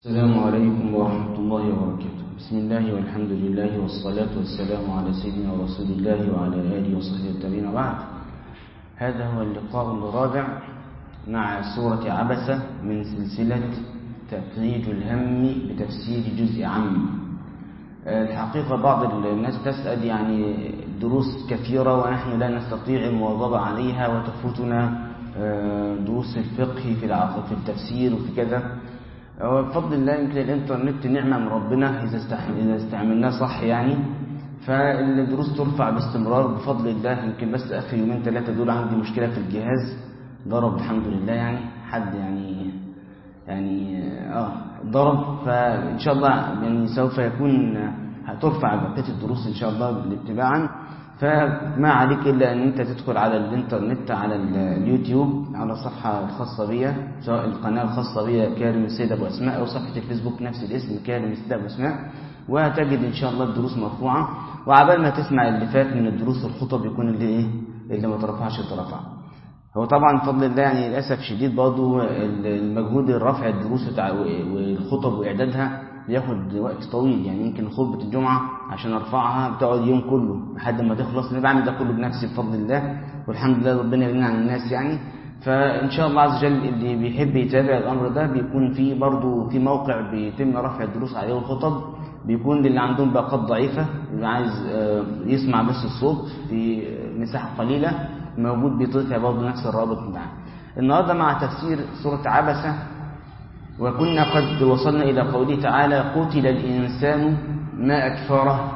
السلام عليكم ورحمة الله وبركاته بسم الله والحمد لله والصلاة والسلام على سيدنا رسول الله وعلى آله وصحبه التابعين بعد هذا هو اللقاء الرابع مع سورة عبسة من سلسلة تفريج الهم بتفسير جزء عام الحقيقة بعض الناس تسأل يعني دروس كثيرة ونحن لا نستطيع المواظبة عليها وتفوتنا دروس الفقه في في التفسير وفي كذا بفضل الله يمكن الانترنت نعمة من ربنا إذا إذا استعملناه صح يعني فالدروس ترفع باستمرار بفضل الله يمكن بس آخر يومين ثلاثة دول عندي مشكلة في الجهاز ضرب الحمد لله يعني حد يعني يعني اه ضرب فإن شاء الله يعني سوف يكون هترفع بقية الدروس إن شاء الله اتباعا فما عليك إلا أن أنت تدخل على الإنترنت على اليوتيوب على الصفحة الخاصة بي سواء القناة الخاصة بي كارم السيد أبو أسماء أو صفحة الفيسبوك نفس الاسم كارم السيد أبو أسماء وهتجد إن شاء الله الدروس مرفوعة وعبال ما تسمع اللي فات من الدروس والخطب يكون اللي إيه اللي ما ترفعش ترفع هو طبعا بفضل الله يعني للأسف شديد برضه المجهود الرفع الدروس والخطب وإعدادها بياخد وقت طويل يعني يمكن خطبة الجمعة عشان أرفعها بتقعد يوم كله لحد ما تخلص أنا بعمل ده كله بنفسي بفضل الله والحمد لله ربنا يغنينا عن الناس يعني فإن شاء الله عز وجل اللي بيحب يتابع الأمر ده بيكون في برضه في موقع بيتم رفع الدروس عليه الخطب بيكون للي عندهم باقات ضعيفة اللي عايز يسمع بس الصوت في مساحة قليلة موجود بيطلع برضه نفس الرابط بتاعه النهارده مع تفسير سورة عبسة وكنا قد وصلنا إلى قوله تعالى قتل الإنسان ما أكفره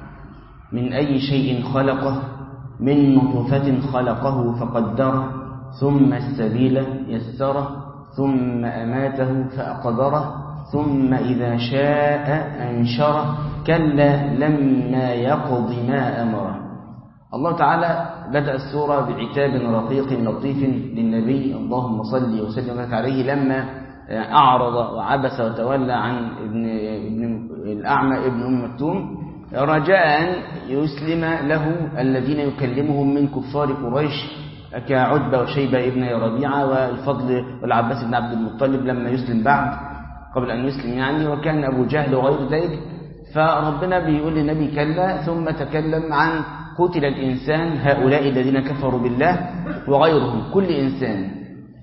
من أي شيء خلقه من نطفة خلقه فقدره ثم السبيل يسره ثم أماته فأقدره ثم إذا شاء أنشره كلا لما يقض ما أمره الله تعالى بدأ السورة بعتاب رقيق لطيف للنبي اللهم صل وسلم وبارك عليه لما أعرض وعبس وتولى عن ابن, ابن الأعمى ابن أم مكتوم رجاء أن يسلم له الذين يكلمهم من كفار قريش كعتبة وشيبة ابن ربيعة والفضل والعباس بن عبد المطلب لما يسلم بعد قبل أن يسلم يعني وكان أبو جهل وغير ذلك فربنا بيقول للنبي كلا ثم تكلم عن قتل الإنسان هؤلاء الذين كفروا بالله وغيرهم كل إنسان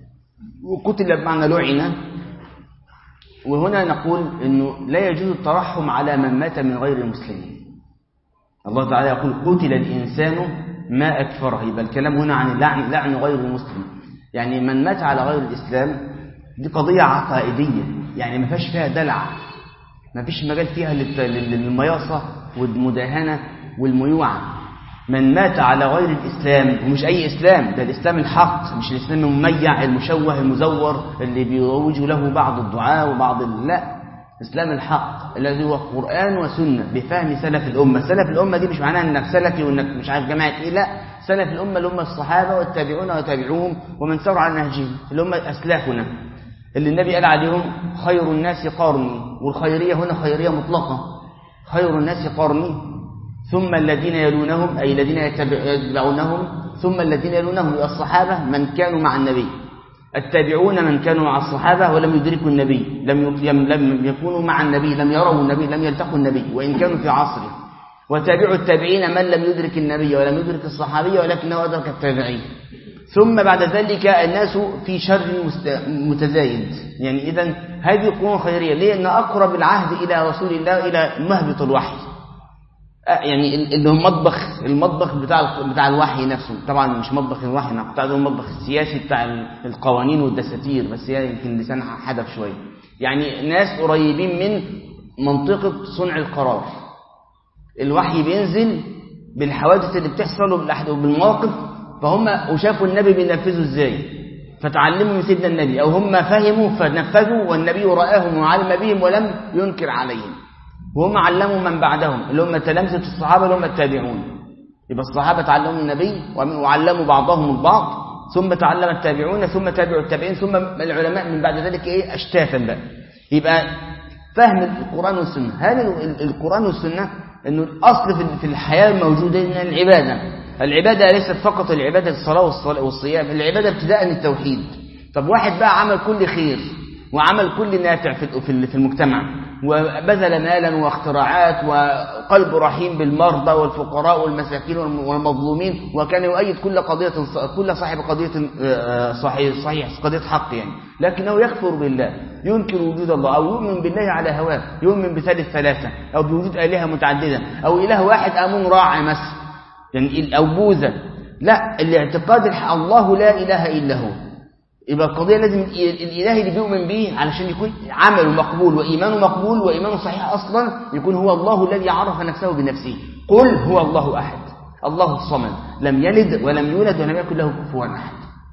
وقتل بمعنى لعن وهنا نقول أنه لا يجوز الترحم على من مات من غير المسلمين الله تعالى يقول قتل الإنسان ما أكفره يبقى الكلام هنا عن اللعن لعن غير المسلم يعني من مات على غير الإسلام دي قضية عقائدية يعني ما فيش فيها دلع ما فيش مجال فيها للمياصة والمداهنة والميوعة من مات على غير الإسلام ومش أي إسلام ده الإسلام الحق مش الإسلام المميع المشوه المزور اللي بيروج له بعض الدعاء وبعض لا الإسلام الحق الذي هو قرآن وسنة بفهم سلف الأمة سلف الأمة دي مش معناها أنك سلفي وأنك مش عارف جماعة إيه لا سلف الأمة اللي هم الصحابة والتابعون وتابعوهم ومن سار على نهجهم اللي هم أسلافنا اللي النبي قال عليهم خير الناس قرني والخيرية هنا خيرية مطلقة خير الناس قرني ثم الذين يلونهم أي الذين يتبعونهم ثم الذين يلونهم الصحابة من كانوا مع النبي التابعون من كانوا مع الصحابة ولم يدركوا النبي لم لم يكونوا مع النبي لم يروا النبي لم يلتقوا النبي وإن كانوا في عصره وتابعوا التابعين من لم يدرك النبي ولم يدرك الصحابي ولكنه أدرك التابعين ثم بعد ذلك الناس في شر متزايد يعني إذا هذه القرون خيرية ليه أن أقرب العهد إلى رسول الله إلى مهبط الوحي يعني اللي هو المطبخ المطبخ بتاع بتاع الوحي نفسه طبعا مش مطبخ الوحي انا بتاع المطبخ السياسي بتاع القوانين والدساتير بس هي يمكن لسانها حدف شويه يعني ناس قريبين من منطقه صنع القرار الوحي بينزل بالحوادث اللي بتحصل وبالمواقف فهم وشافوا النبي بينفذوا ازاي فتعلموا من سيدنا النبي او هم فهموا فنفذوا والنبي رآهم وعلم بهم ولم ينكر عليهم وهم علموا من بعدهم اللي هم تلامذة الصحابة اللي هم التابعون يبقى الصحابة تعلموا النبي وعلموا بعضهم البعض ثم تعلم التابعون ثم تابعوا التابعين ثم العلماء من بعد ذلك ايه اشتافا بقى يبقى فهم القرآن والسنة هل القرآن والسنة انه الاصل في الحياة الموجودة ان العبادة العبادة ليست فقط العبادة الصلاة والصيام العبادة ابتداء من التوحيد طب واحد بقى عمل كل خير وعمل كل نافع في في المجتمع وبذل مالا واختراعات وقلب رحيم بالمرضى والفقراء والمساكين والمظلومين وكان يؤيد كل قضية كل صاحب قضية صحيح صحيح قضية حق يعني لكنه يكفر بالله ينكر وجود الله أو يؤمن بالله على هواه يؤمن بثالث ثلاثة أو بوجود آلهة متعددة أو إله واحد أمون راعي مثلا يعني أو بوذا لا الاعتقاد الله لا إله إلا هو يبقى القضية لازم الإله اللي بيؤمن به علشان يكون عمله مقبول وإيمانه مقبول وإيمانه صحيح أصلا يكون هو الله الذي عرف نفسه بنفسه قل هو الله أحد الله الصمد لم يلد ولم يولد ولم يكن له كفوا أحد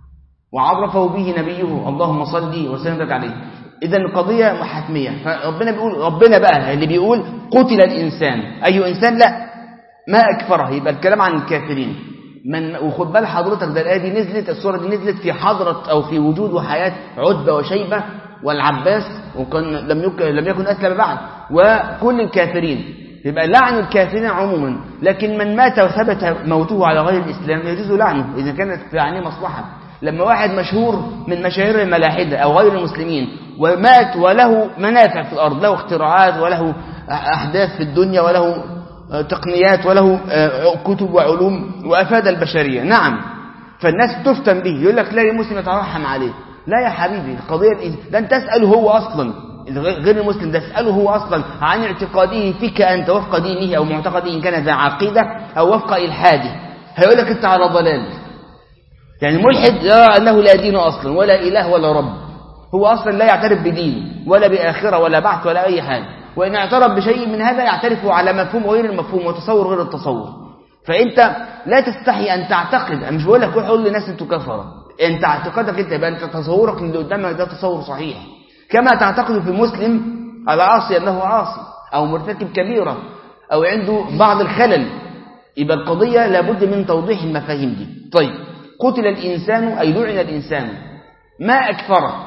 وعرفه به نبيه اللهم صل وسلم عليه إذا القضية محتمية فربنا بيقول ربنا بقى اللي بيقول قتل الإنسان أي إنسان لا ما أكفره يبقى الكلام عن الكافرين من وخد بال حضرتك ده الآية دي نزلت السورة دي نزلت في حضرة أو في وجود وحياة عتبة وشيبة والعباس وكان لم يكن لم يكن أسلم بعد وكل الكافرين يبقى لعن الكافرين عموما لكن من مات وثبت موته على غير الإسلام يجوز لعنه إذا كانت في عينيه مصلحة لما واحد مشهور من مشاهير الملاحدة أو غير المسلمين ومات وله منافع في الأرض له اختراعات وله أحداث في الدنيا وله تقنيات وله كتب وعلوم وأفاد البشرية نعم فالناس تفتن به يقول لك لا المسلم يترحم عليه لا يا حبيبي القضية ده أنت تسأله هو أصلا غير المسلم ده اسأله هو أصلا عن اعتقاده فيك أنت وفق دينه أو معتقده إن كان ذا عقيدة أو وفق إلحاده هيقول لك أنت على ضلال يعني ملحد يرى أنه لا دين أصلا ولا إله ولا رب هو أصلا لا يعترف بدين ولا بآخرة ولا بعث ولا أي حاجة وإن اعترف بشيء من هذا يعترف على مفهوم غير المفهوم وتصور غير التصور فأنت لا تستحي أن تعتقد أنا مش بقول لك روح قول للناس أنتوا كفرة أنت اعتقادك أنت يبقى أنت تصورك اللي قدامك ده تصور صحيح كما تعتقد في مسلم العاصي أنه عاصي أو مرتكب كبيرة أو عنده بعض الخلل يبقى القضية لابد من توضيح المفاهيم دي طيب قتل الإنسان أي لعن الإنسان ما أكفره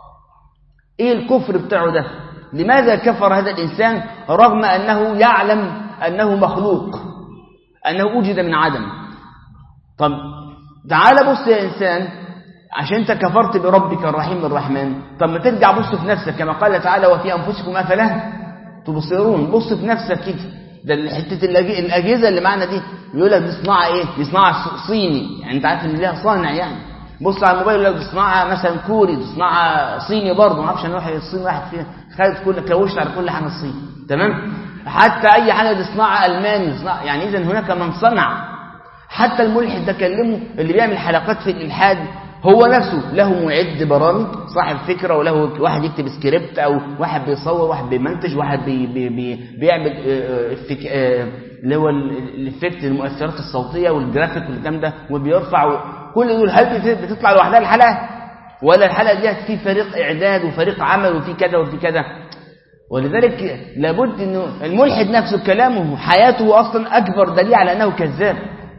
إيه الكفر بتاعه ده لماذا كفر هذا الإنسان رغم أنه يعلم أنه مخلوق أنه وجد من عدم طب تعال بص يا إنسان عشان أنت كفرت بربك الرحيم الرحمن طب ما ترجع بص في نفسك كما قال تعالى وفي أنفسكم أفلا تبصرون بص في نفسك كده ده حتة الأجهزة اللي معنا دي بيقول لك دي صناعة إيه؟ دي صناعة صيني يعني أنت عارف إن ليها صانع يعني بص على الموبايل يقول لك دي صناعة مثلا كوري دي صناعة صيني برضه ما اعرفش أنا واحد الصين واحد فيها خدت كل كوشت على كل حاجة الصين تمام؟ حتى أي حاجة دي صناعة ألماني صناعة يعني إذا هناك من صنع حتى الملحد ده كلمه اللي بيعمل حلقات في الإلحاد هو نفسه له معد برامج صاحب فكرة وله واحد يكتب سكريبت أو واحد بيصور واحد بيمنتج واحد بي بي بي بيعمل اللي هو الافكت المؤثرات الصوتية والجرافيك والكلام ده وبيرفع كل دول هل بتطلع لوحدها الحلقة ولا الحلقة دي في فريق إعداد وفريق عمل وفي كذا وفي كذا ولذلك لابد انه الملحد نفسه كلامه حياته اصلا اكبر دليل على انه كذاب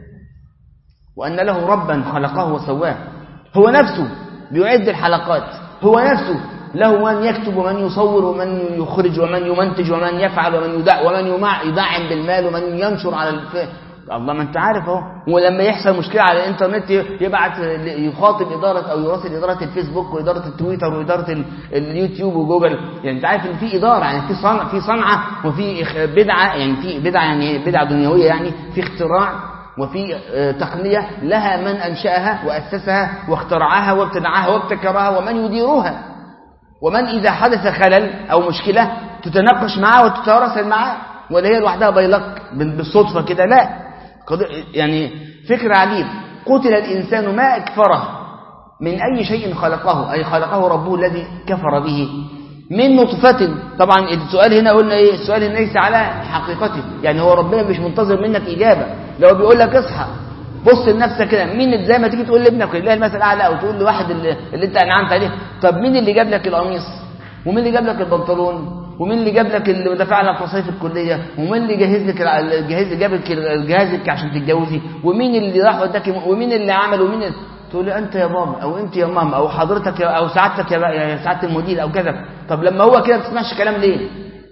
وان له ربا خلقه وسواه هو نفسه بيعد الحلقات هو نفسه له من يكتب ومن يصور ومن يخرج ومن يمنتج ومن يفعل ومن يدع ومن يدعم بالمال ومن ينشر على الف... الله ما انت عارف اهو ولما يحصل مشكله على الانترنت يبعت يخاطب اداره او يراسل اداره الفيسبوك واداره التويتر واداره اليوتيوب وجوجل يعني انت عارف ان في اداره يعني في صنع في صنعه وفي بدعه يعني في بدعه يعني بدعه دنيويه يعني في اختراع وفي تقنية لها من أنشأها وأسسها واخترعها وابتدعها وابتكرها ومن يديرها ومن إذا حدث خلل أو مشكلة تتناقش معاه وتتراسل معاه ولا هي لوحدها بيلق بالصدفة كده لا يعني فكر عجيب قتل الإنسان ما أكفره من أي شيء خلقه أي خلقه ربه الذي كفر به من نطفة طبعا السؤال هنا قلنا ايه السؤال ليس على حقيقته يعني هو ربنا مش منتظر منك إجابة لو بيقول لك اصحى بص لنفسك كده مين زي ما تيجي تقول لابنك لله المثل الاعلى او تقول لواحد اللي, اللي انت انعمت عليه طب مين اللي جاب لك القميص ومين اللي جاب لك البنطلون ومين اللي جاب لك اللي دفع لك مصاريف الكليه ومين اللي جهز لك الجهاز جاب لك جهازك عشان تتجوزي ومين اللي راح وداك ومين اللي عمل ومين اللي تقول لي انت يا بابا او انت يا ماما او حضرتك يا او سعادتك يا, يا سعاده المدير او كذا طب لما هو كده ما تسمعش كلام ليه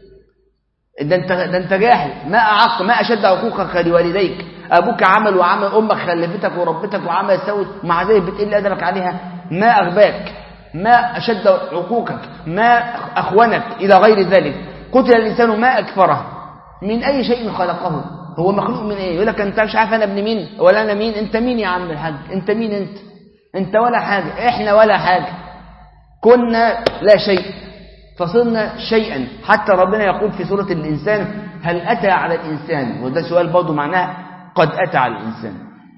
ده انت ده انت جاهل ما اعق ما اشد عقوقك لوالديك ابوك عمل وعمل امك خلفتك وربتك وعمل سوت ومع ذلك بتقل ادبك عليها ما اغباك ما أشد عقوقك ما أخونك إلى غير ذلك قتل الإنسان ما أكفره من أي شيء خلقه هو مخلوق من إيه يقول لك أنت مش عارف أنا ابن مين ولا أنا مين أنت مين يا عم الحاج أنت مين أنت أنت ولا حاجة إحنا ولا حاجة كنا لا شيء فصرنا شيئا حتى ربنا يقول في سورة الإنسان هل أتى على الإنسان وده سؤال برضه معناه قد أتى على الإنسان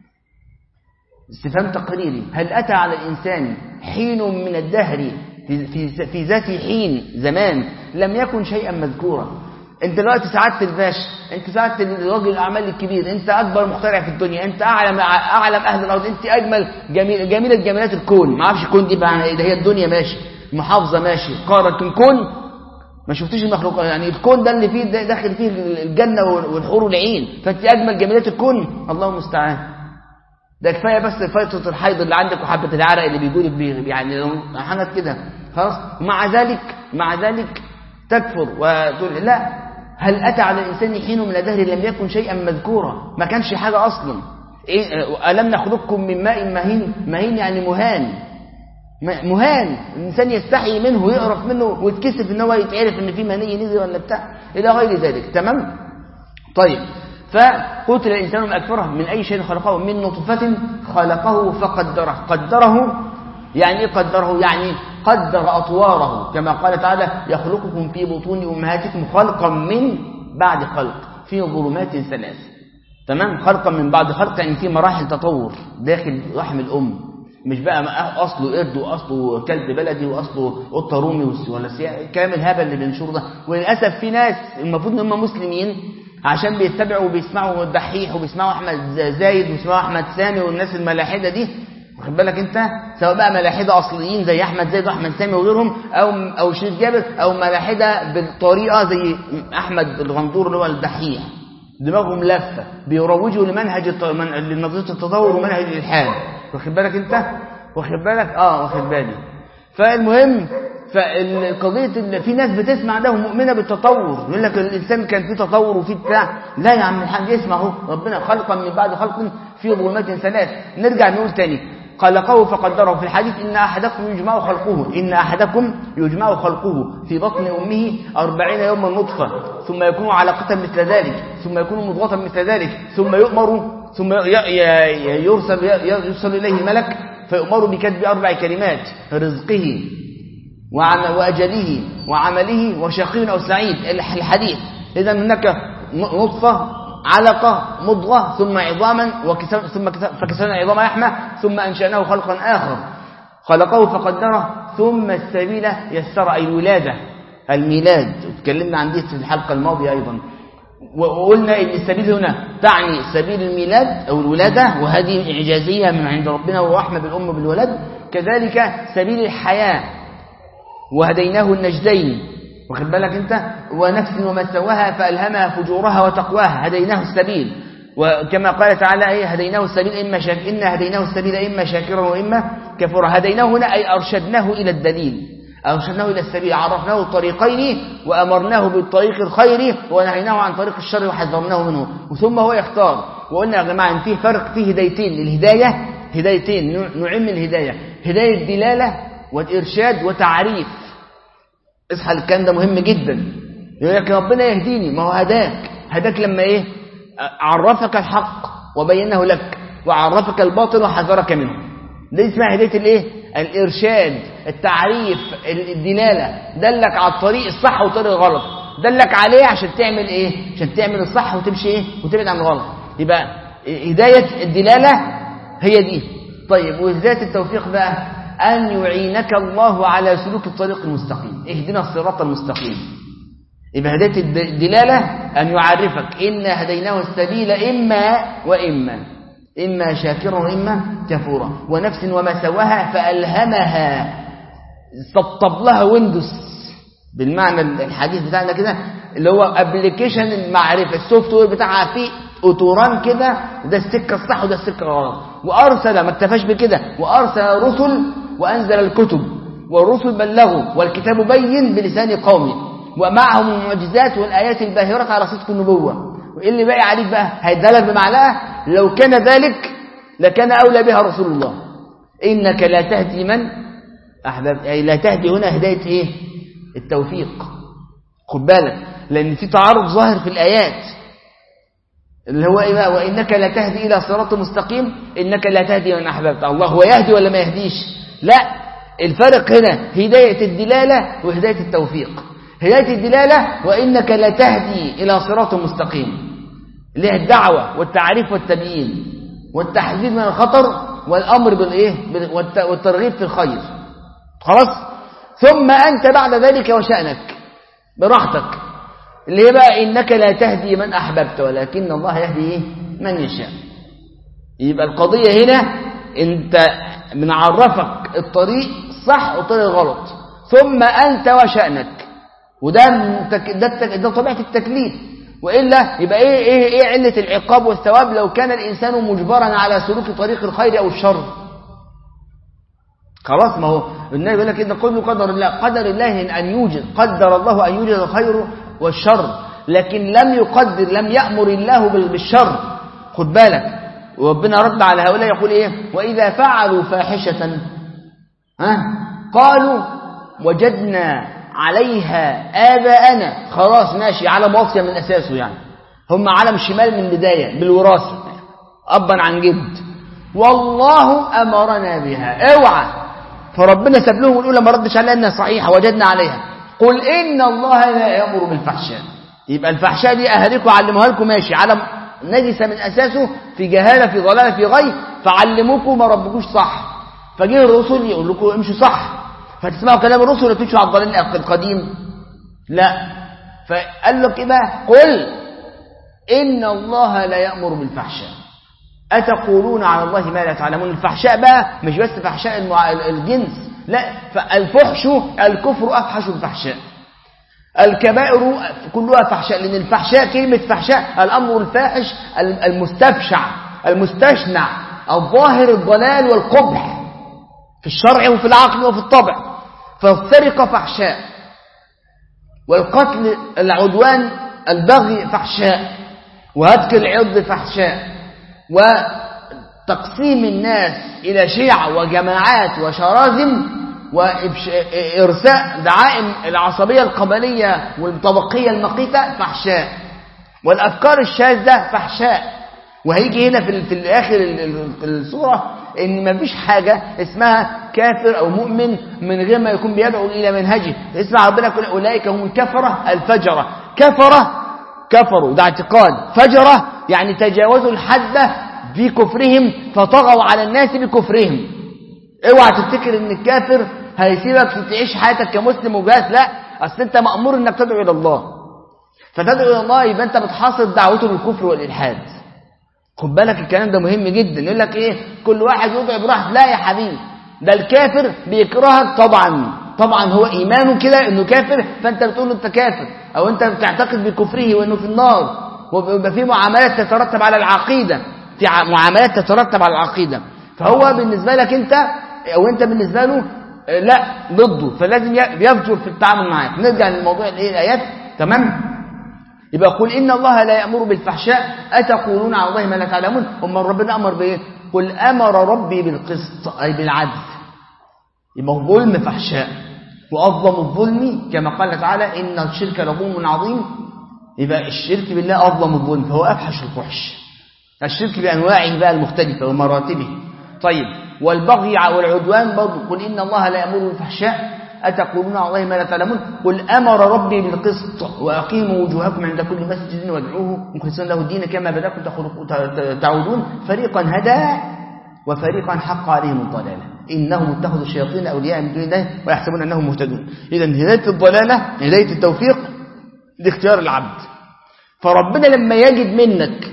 استفهام تقريري هل أتى على الإنسان حين من الدهر في, في, في ذات حين زمان لم يكن شيئا مذكورا انت دلوقتي سعادة الباشا انت سعادة الراجل الاعمال الكبير انت اكبر مخترع في الدنيا انت اعلم اعلم اهل الارض انت اجمل جميل جميله جمالات الكون ما اعرفش الكون دي بقى ده هي الدنيا ماشي محافظه ماشي قاره كون ما شفتيش المخلوق يعني الكون ده اللي فيه ده داخل فيه الجنه والحور والعين فانت اجمل جمالات الكون الله المستعان ده كفايه بس فتره الحيض اللي عندك وحبه العرق اللي بيجولك يعني حاجات كده خلاص ومع ذلك مع ذلك تكفر وتقول لا هل أتى على الإنسان حين من الدهر لم يكن شيئا مذكورا ما كانش حاجة أصلا إيه ألم نخلقكم من ماء مهين مهين يعني مهان مهان الإنسان يستحي منه ويقرف منه ويتكسف إن هو يتعرف إن في مني نزل ولا بتاع إلى غير ذلك تمام طيب فقتل الإنسان ما أكفره من أي شيء خلقه من نطفة خلقه فقدره قدره يعني إيه قدره يعني قدر أطواره كما قال تعالى يخلقكم في بطون أمهاتكم خلقا من بعد خلق في ظلمات ثلاث تمام خلقا من بعد خلق يعني في مراحل تطور داخل رحم الأم مش بقى أصله قرد وأصله كلب بلدي وأصله قطة رومي ولا كلام الهبل اللي بنشوره ده وللأسف في ناس المفروض إن هم مسلمين عشان بيتبعوا وبيسمعوا الدحيح وبيسمعوا أحمد زايد وبيسمعوا أحمد سامي والناس الملاحدة دي واخد بالك انت سواء بقى ملاحده اصليين زي احمد زيد واحمد سامي وغيرهم او او شريف جابر او ملاحده بالطريقه زي احمد الغندور اللي هو الدحيح دماغهم لفه بيروجوا لمنهج الت... من... لنظريه التطور ومنهج الالحاد واخد بالك انت واخد بالك اه واخد بالي فالمهم فالقضيه ان في ناس بتسمع ده ومؤمنه بالتطور يقول لك الانسان كان فيه تطور وفيه بتاع لا يا عم الحاج اسمع اهو ربنا خلقا من بعد خلق في ظلمات ثلاث نرجع نقول تاني خلقه فقدره في الحديث إن أحدكم يجمع خلقه إن أحدكم يجمع خلقه في بطن أمه أربعين يوما نطفة ثم يكون علقة مثل ذلك ثم يكون مضغة مثل ذلك ثم يؤمر ثم يرسل, يرسل إليه ملك فيؤمر بكتب أربع كلمات رزقه وأجله وعمله وشقي أو سعيد الحديث إذا هناك نطفة علقة مضغة ثم عظاما ثم فكسرنا عظام لحمة ثم أنشأناه خلقا آخر خلقه فقدره ثم السبيل يسر أي الولادة الميلاد تكلمنا عن دي في الحلقة الماضية أيضا وقلنا ان السبيل هنا تعني سبيل الميلاد أو الولادة وهذه إعجازية من عند ربنا ورحمة بالأم بالولد كذلك سبيل الحياة وهديناه النجدين واخد بالك انت ونفس وما سواها فألهمها فجورها وتقواها هديناه السبيل وكما قال تعالى ايه هديناه السبيل إما شاك إنا هديناه السبيل إما شاكرا وإما كفورا هديناه هنا أي أرشدناه إلى الدليل أرشدناه إلى السبيل عرفناه الطريقين وأمرناه بالطريق الخير ونهيناه عن طريق الشر وحذرناه منه وثم هو يختار وقلنا يا جماعة إن فيه فرق فيه هدايتين الهداية هدايتين نوعين من الهداية هداية دلالة وإرشاد وتعريف اصحى الكلام ده مهم جدا يقول لك ربنا يهديني ما هو هداك هداك لما ايه عرفك الحق وبينه لك وعرفك الباطل وحذرك منه دي اسمها هدايه الايه الارشاد التعريف الدلاله دلك على الطريق الصح والطريق الغلط دلك عليه عشان تعمل ايه عشان تعمل الصح وتمشي ايه وتبعد عن الغلط يبقى هدايه الدلاله هي دي طيب وهدايه التوفيق بقى أن يعينك الله على سلوك الطريق المستقيم اهدنا الصراط المستقيم يبقى هداية الدلالة أن يعرفك إنا هديناه السبيل إما وإما إما شاكرا وإما كفورا ونفس وما سواها فألهمها سطب لها ويندوز بالمعنى الحديث بتاعنا كده اللي هو ابلكيشن المعرفة السوفت وير بتاعها فيه اوتوران كده ده السكة الصح وده السكة الغلط وأرسل ما اكتفاش بكده وأرسل رسل وأنزل الكتب والرسل بلغوا والكتاب بين بلسان قومه ومعهم المعجزات والآيات الباهرة على صدق النبوة وإيه اللي باقي عليك بقى هيدلك بمعلقة لو كان ذلك لكان أولى بها رسول الله إنك لا تهدي من أحباب أي لا تهدي هنا هداية إيه التوفيق خد بالك لأن في تعارض ظاهر في الآيات اللي هو إيه بقى وإنك لا تهدي إلى صراط مستقيم إنك لا تهدي من أحببت الله هو يهدي ولا ما يهديش لا الفرق هنا هداية الدلالة وهداية التوفيق هداية الدلالة وإنك لا تهدي إلى صراط مستقيم اللي هي الدعوة والتعريف والتبيين والتحذير من الخطر والأمر بالإيه والترغيب في الخير خلاص ثم أنت بعد ذلك وشأنك براحتك اللي هي بقى إنك لا تهدي من أحببت ولكن الله يهدي إيه؟ من يشاء يبقى القضية هنا أنت بنعرفك الطريق صح والطريق غلط ثم أنت وشأنك وده ده, ده طبيعة التكليف وإلا يبقى إيه, إيه, إيه علة العقاب والثواب لو كان الإنسان مجبرا على سلوك طريق الخير أو الشر خلاص ما هو النبي يقول لك إن كل قدر الله قدر الله أن يوجد قدر الله أن يوجد الخير والشر لكن لم يقدر لم يأمر الله بالشر خد بالك وربنا رد على هؤلاء يقول إيه وإذا فعلوا فاحشة ها قالوا وجدنا عليها آباءنا خلاص ماشي علم واطية من أساسه يعني هم علم شمال من البداية بالوراثة أبا عن جد والله أمرنا بها اوعى فربنا ساب لهم الأولى ما ردش عليها أنها صحيحة وجدنا عليها قل إن الله لا يأمر بالفحشاء يبقى الفحشاء دي أهلكم علموها لكم ماشي علم نجسة من أساسه في جهالة في ضلالة في غي فعلموكم ما ربكوش صح فجه الرسل يقول لكم امشوا صح فتسمعوا كلام الرسل ولا تمشوا على الضلال القديم لا فقال لك ايه بقى قل ان الله لا يأمر بالفحشاء أتقولون على الله ما لا تعلمون الفحشاء بقى مش بس فحشاء المع... الجنس لا فالفحش الكفر أفحش الفحشاء الكبائر كلها فحشاء لأن الفحشاء كلمة فحشاء الأمر الفاحش المستفشع المستشنع الظاهر الضلال والقبح في الشرع وفي العقل وفي الطبع فالسرقة فحشاء والقتل العدوان البغي فحشاء وهتك العض فحشاء وتقسيم الناس إلى شيع وجماعات وشراذم وإرساء دعائم العصبية القبلية والطبقية المقيتة فحشاء والأفكار الشاذة فحشاء وهيجي هنا في, في الآخر الصورة إن ما فيش حاجة اسمها كافر أو مؤمن من غير ما يكون بيدعو إلى منهجه اسمع ربنا يقول أولئك هم الكفرة الفجرة كفرة كفروا ده اعتقاد فجرة يعني تجاوزوا الحد في كفرهم فطغوا على الناس بكفرهم اوعى تفتكر ان الكافر هيسيبك تعيش حياتك كمسلم وجاهز لا اصل انت مأمور انك تدعو الى الله فتدعو الى الله يبقى انت بتحاصر دعوته بالكفر والالحاد خد بالك الكلام ده مهم جدا يقول لك ايه كل واحد يدعي براحته لا يا حبيبي ده الكافر بيكرهك طبعا طبعا هو ايمانه كده انه كافر فانت بتقول له انت كافر او انت بتعتقد بكفره وانه في النار ويبقى في معاملات تترتب على العقيده في معاملات تترتب على العقيده فهو بالنسبه لك انت او انت بالنسبه له لا ضده فلازم يفجر في التعامل معاك نرجع للموضوع الايه الايات تمام يبقى قل إن الله لا يأمر بالفحشاء أتقولون على الله ما لا تعلمون أما ربنا أمر بإيه قل أمر ربي بالقسط أي بالعدل يبقى ظلم فحشاء وأظلم الظلم كما قال تعالى إن الشرك لظلم عظيم يبقى الشرك بالله أظلم الظلم فهو أفحش الفحش الشرك بأنواعه بقى المختلفة ومراتبه طيب والبغي والعدوان برضه قل إن الله لا يأمر بالفحشاء أتقولون على الله ما لا تعلمون قل أمر ربي بالقسط وأقيموا وجوهكم عند كل مسجد وادعوه مخلصين له الدين كما بدأكم تعودون فريقا هدى وفريقا حق عليهم الضلالة إنهم اتخذوا الشياطين أولياء من دون الله ويحسبون أنهم مهتدون إذا هداية الضلالة هداية التوفيق لاختيار العبد فربنا لما يجد منك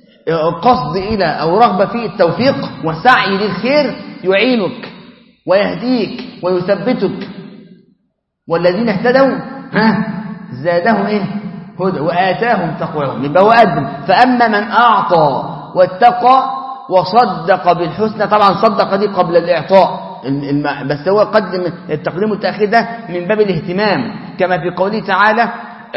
قصد إلى أو رغبة في التوفيق وسعي للخير يعينك ويهديك ويثبتك والذين اهتدوا ها زادهم ايه هدى وآتاهم تقواهم يبقى هو قدم فأما من أعطى واتقى وصدق بالحسنى طبعا صدق دي قبل الإعطاء بس هو قدم التقديم والتأخير ده من باب الاهتمام كما في قوله تعالى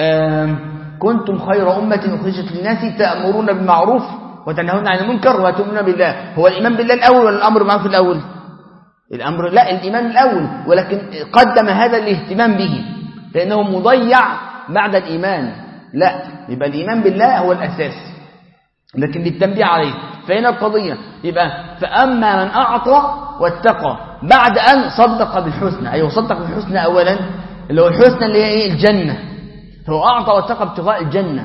كنتم خير أمة أخرجت للناس تأمرون بالمعروف وتنهون عن المنكر وتؤمنون بالله هو الإيمان بالله الأول ولا الأمر بالمعروف الأول الأمر لا الإيمان الأول ولكن قدم هذا الاهتمام به لأنه مضيع بعد الإيمان لا يبقى الإيمان بالله هو الأساس لكن للتنبيه عليه فهنا القضية يبقى فأما من أعطى واتقى بعد أن صدق بالحسنى أيوه صدق بالحسنى أولا اللي هو الحسنى اللي هي إيه الجنة هو أعطى واتقى ابتغاء الجنة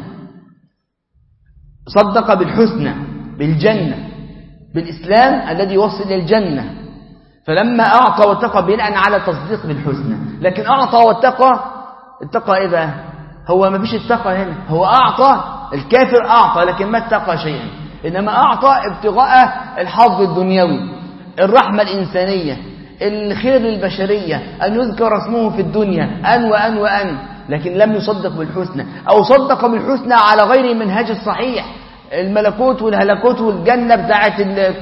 صدق بالحسنى بالجنة بالإسلام الذي يوصل إلى الجنة فلما أعطى واتقى بناء على تصديق بالحسنى لكن أعطى واتقى اتقى إيه بقى هو ما فيش اتقى هنا هو أعطى الكافر أعطى لكن ما اتقى شيئا إنما أعطى ابتغاء الحظ الدنيوي الرحمة الإنسانية الخير للبشرية أن يذكر اسمه في الدنيا أن وأن وأن لكن لم يصدق بالحسنى أو صدق بالحسنى على غير المنهج الصحيح الملكوت والهلكوت والجنة بتاعت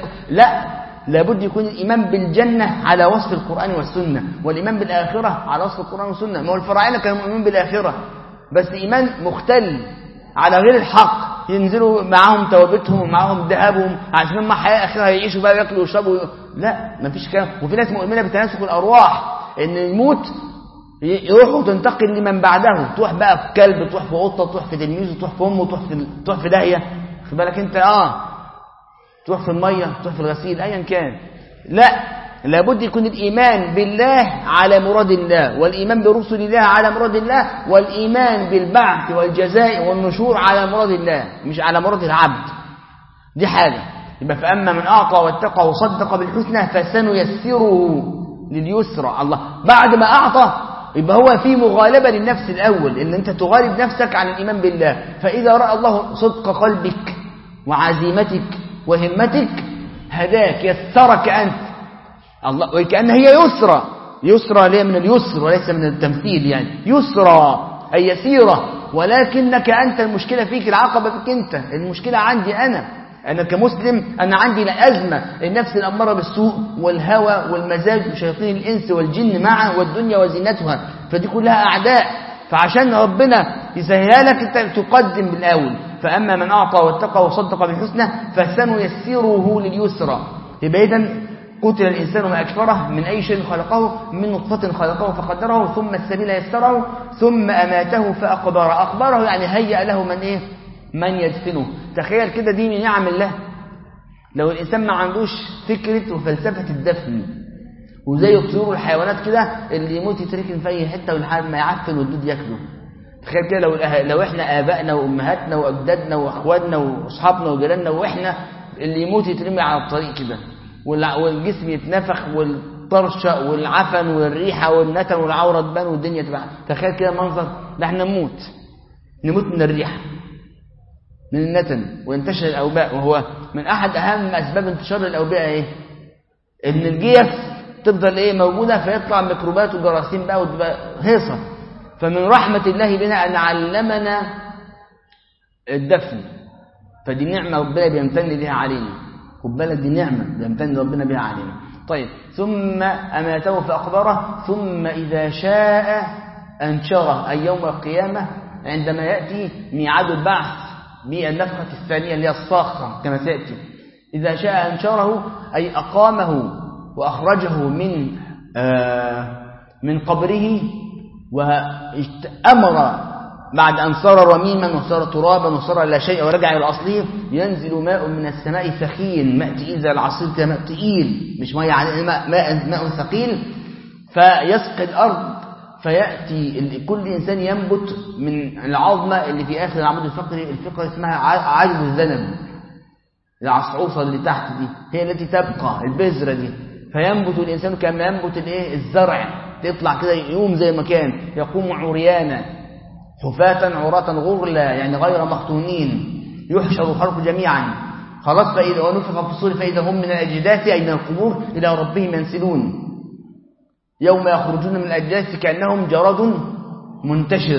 لا لابد يكون الإيمان بالجنة على وصف القرآن والسنة والإيمان بالآخرة على وصف القرآن والسنة ما هو الفراعنة كانوا مؤمنين بالآخرة بس إيمان مختل على غير الحق ينزلوا معاهم توابتهم ومعاهم ذهبهم عشان هم حياة أخيرة يعيشوا بقى ياكلوا ويشربوا لا ما فيش كلام وفي ناس مؤمنة بتناسخ الأرواح إن الموت يروحوا تنتقل لمن بعده تروح بقى في كلب تروح في قطة تروح في تلميذ تروح في أمه تروح في تروح في داهية خد بالك أنت آه تروح في المية تروح في الغسيل أيا كان لا لابد يكون الإيمان بالله على مراد الله والإيمان برسل الله على مراد الله والإيمان بالبعث والجزاء والنشور على مراد الله مش على مراد العبد دي حاجة يبقى فأما من أعطى واتقى وصدق بالحسنى فسنيسره لليسرى الله بعد ما أعطى يبقى هو في مغالبة للنفس الأول إن أنت تغالب نفسك عن الإيمان بالله فإذا رأى الله صدق قلبك وعزيمتك وهمتك هداك يسرك أنت الله وكأن هي يسرى يسرى ليه من اليسر وليس من التمثيل يعني يسرى أي يسيرة ولكنك أنت المشكلة فيك العقبة فيك أنت المشكلة عندي أنا أنا كمسلم أنا عندي أزمة النفس الأمارة بالسوء والهوى والمزاج وشياطين الإنس والجن معا والدنيا وزينتها فدي كلها أعداء فعشان ربنا يسهلها لك أنت تقدم بالأول فأما من أعطى واتقى وصدق بالحسنى فسنيسره لليسرى يبقى إذن قتل الإنسان ما أكفره من أي شيء خلقه من نطفة خلقه فقدره ثم السبيل يسره ثم أماته فأقبره أقبره يعني هيأ له من إيه من يدفنه تخيل كده دي من نعم الله لو الإنسان ما عندوش فكرة وفلسفة الدفن وزي الطيور والحيوانات كده اللي يموت يتركن في أي حتة ولحد ما يعفن والدود ياكله تخيل كده لو لو احنا آبائنا وأمهاتنا وأجدادنا وأخواتنا وأصحابنا وجيراننا وإحنا اللي يموت يترمي على الطريق كده والجسم يتنفخ والطرشة والعفن والريحة والنتن والعورة تبان والدنيا تبقى تخيل كده منظر ده احنا نموت نموت من الريحة من النتن وينتشر الأوباء وهو من أحد أهم أسباب انتشار الأوباء إيه؟ إن الجيف تفضل إيه موجودة فيطلع ميكروبات وجراثيم بقى وتبقى هيصة فمن رحمة الله بنا أن علمنا الدفن فدي نعمة ربنا بيمتن بها علينا خد بالك دي نعمة بيمتن ربنا بها علينا طيب ثم أماته فأقبره ثم إذا شاء أنشره أي يوم القيامة عندما يأتي ميعاد البعث بالنفخة الثانية اللي هي الصاخة كما سيأتي إذا شاء أنشره أي أقامه وأخرجه من آه من قبره وأمر بعد أن صار رميما وصار ترابا وصار لا شيء ورجع إلى أصله ينزل ماء من السماء ثقيل ماء تقيل زي العصير كده ماء تقيل مش ماء يعني ماء, ماء, ماء ثقيل فيسقي الأرض فيأتي كل إنسان ينبت من العظمة اللي في آخر العمود الفقري الفقري اسمها عجز الذنب العصعوصة اللي تحت دي هي التي تبقى البذرة دي فينبت الإنسان كما ينبت الايه الزرع تطلع كده يقوم زي ما كان يقوم عريانا حفاة عراة غرلا يعني غير مختونين يحشر الخلق جميعا خلاص فإذا ونفخ في الصور فإذا هم من الأجداث أي من القبور إلى ربهم ينسلون يوم يخرجون من الأجداث كأنهم جرد منتشر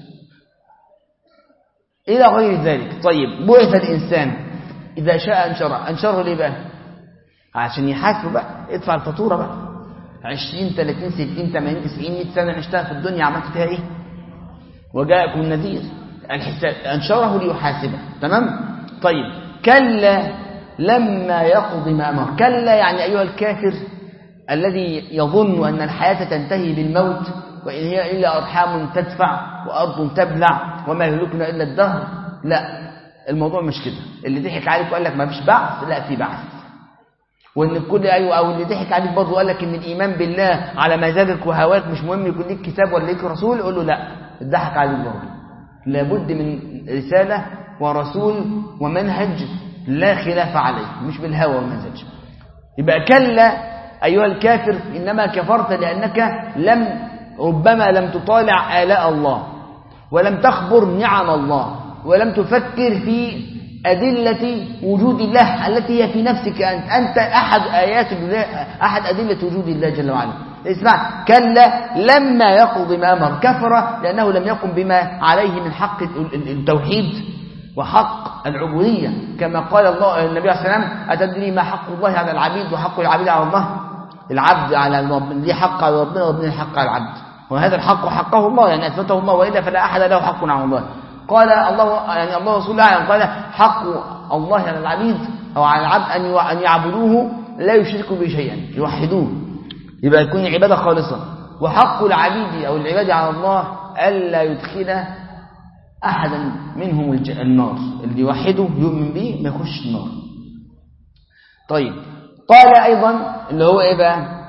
إلى غير ذلك طيب بعث الإنسان إذا شاء أنشره أنشره ليه بقى عشان يحاسبه بقى ادفع الفاتورة بقى 20 30 60 80 90 100 سنة عشتها في الدنيا عملت فيها إيه وجاءكم النذير الحساب أنشره ليحاسبه تمام طيب كلا لما يقضي ما أمر كلا يعني أيها الكافر الذي يظن أن الحياة تنتهي بالموت وإن هي إلا أرحام تدفع وأرض تبلع وما يهلكنا إلا الدهر لا الموضوع مش كده اللي ضحك عليك وقال لك ما فيش بعث لا في بعث وان الكل ايوه او اللي ضحك عليك برضه وقال لك ان الايمان بالله على مزاجك وهواك مش مهم يكون ليك كتاب ولا ليك رسول قول له لا اتضحك عليك برضه لابد من رساله ورسول ومنهج لا خلاف عليه مش بالهوى والمزاج يبقى كلا ايها الكافر انما كفرت لانك لم ربما لم تطالع آلاء الله ولم تخبر نعم الله ولم تفكر في أدلة وجود الله التي هي في نفسك أنت أنت أحد آيات الله أحد أدلة وجود الله جل وعلا اسمع كلا لما يقض ما أمر كفر لأنه لم يقم بما عليه من حق التوحيد وحق العبودية كما قال الله النبي عليه السلام أتدري ما حق الله على العبيد وحق العبيد على الله العبد على ليه حق على ربنا وربنا حق على العبد وهذا الحق حقه الله يعني أثبته الله وإلا فلا أحد له حق على الله قال الله يعني الله رسول الله قال حق الله على العبيد أو على العبد أن أن يعبدوه لا يشركوا به شيئا يوحدوه يبقى يكون عبادة خالصة وحق العبيد أو العباد على الله ألا يدخل أحدا منهم النار اللي يوحده يؤمن به ما يخش النار طيب قال أيضا اللي هو إيه بقى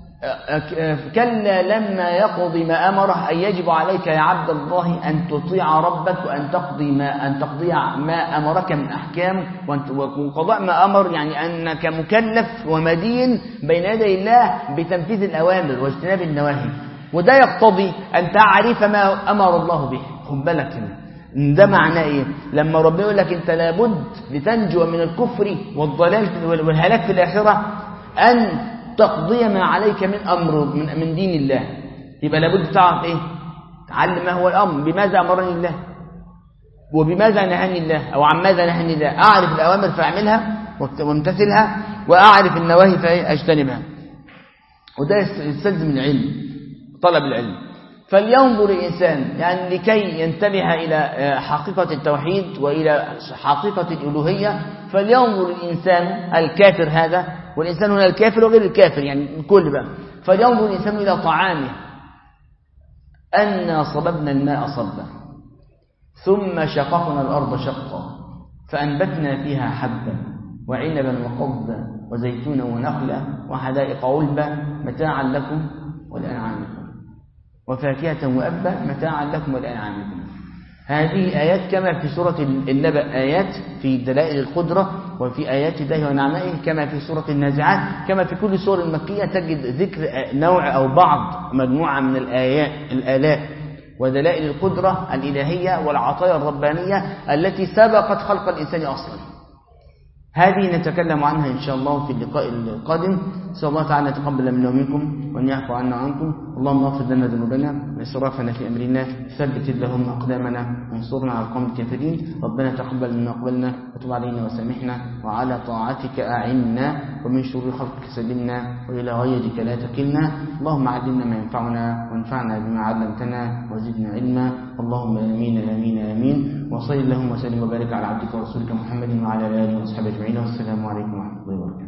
كلا لما يقضي ما أمره أن يجب عليك يا عبد الله أن تطيع ربك وأن تقضي ما أن تقضي ما أمرك من أحكام وقضاء ما أمر يعني أنك مكلف ومدين بين يدي الله بتنفيذ الأوامر واجتناب النواهي وده يقتضي أن تعرف ما أمر الله به خد بالك هنا ده معناه ايه لما ربنا يقول لك انت لابد لتنجو من الكفر والضلال والهلاك في الاخره ان تقضي ما عليك من امر من, من دين الله يبقى لابد تعرف ايه تعلم ما هو الامر بماذا امرني الله وبماذا نهاني الله او عن ماذا نهاني الله اعرف الاوامر فاعملها وامتثلها واعرف النواهي فاجتنبها وده يستلزم العلم طلب العلم فلينظر الإنسان يعني لكي ينتبه إلى حقيقة التوحيد وإلى حقيقة الألوهية فلينظر الإنسان الكافر هذا والإنسان هنا الكافر وغير الكافر يعني الكل بقى فلينظر الإنسان إلى طعامه أنا صببنا الماء صبا ثم شققنا الأرض شقا فأنبتنا فيها حبا وعنبا وقضبا وزيتونا ونخلا وحدائق علبا متاعا لكم ولأنعامكم وفاكهة وأبا متاعا لكم ولأنعامكم هذه آيات كما في سورة النبأ آيات في دلائل القدرة وفي آيات الله ونعمائه كما في سورة النازعات كما في كل سورة المكية تجد ذكر نوع أو بعض مجموعة من الآيات الآلاء ودلائل القدرة الإلهية والعطايا الربانية التي سبقت خلق الإنسان أصلا هذه نتكلم عنها إن شاء الله في اللقاء القادم نسأل الله تعالى يتقبل منا ومنكم وأن يعفو عنا وعنكم اللهم اغفر لنا ذنوبنا وإسرافنا في أمرنا ثبت اللهم أقدامنا وانصرنا على القوم الكافرين ربنا تقبل منا وقبلنا وتب علينا وسامحنا وعلى طاعتك أعنا ومن شرور خلقك سلمنا وإلى غيرك لا تكلنا اللهم علمنا ما ينفعنا وانفعنا بما علمتنا وزدنا علما اللهم آمين آمين آمين وصل اللهم وسلم وبارك على عبدك ورسولك محمد وعلى آله وصحبه أجمعين والسلام عليكم ورحمة الله وبركاته